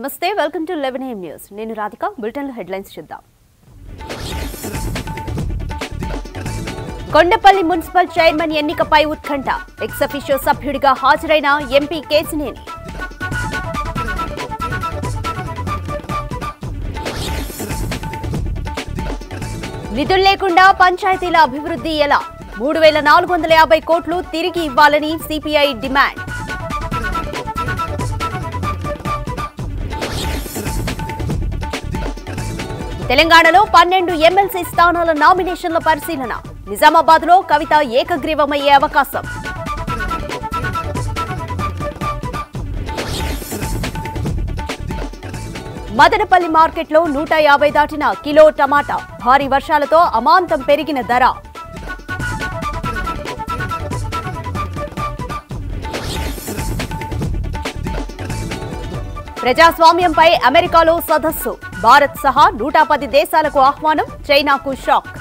నమస్తే welcome to eleven AM news నేను రాధిక బులెటిన్లో హెడ్లైన్స్ చూద్దాం కొండపల్లి మున్సిపల్ చైర్మన్ ఎన్నికపై ఉత్కంఠ ఎక్స్ అఫీషియో సభ్యుడిగా హాజరైన ఎంపీ కేసినేని నిధులు లేకుండా పంచాయతీల అభివృద్ధి ఎలా మూడు వేల నాలుగు వందల యాభై కోట్లు తిరిగి ఇవ్వాలని సిపిఐ డిమాండ్ తెలంగాణలో పన్నెండు ఎమ్మెల్సీ స్థానాల నామినేషన్ల పరిశీలన నిజామాబాద్ లో కవిత ఏకగ్రీవమయ్యే అవకాశం మదనపల్లి మార్కెట్లో నూట యాభై దాటిన కిలో టమాటా భారీ వర్షాలతో అమాంతం పెరిగిన ధర ప్రజాస్వామ్యంపై అమెరికాలో సదస్సు భారత్ సహా నూట పది దేశాలకు ఆహ్వానం చైనాకు షాక్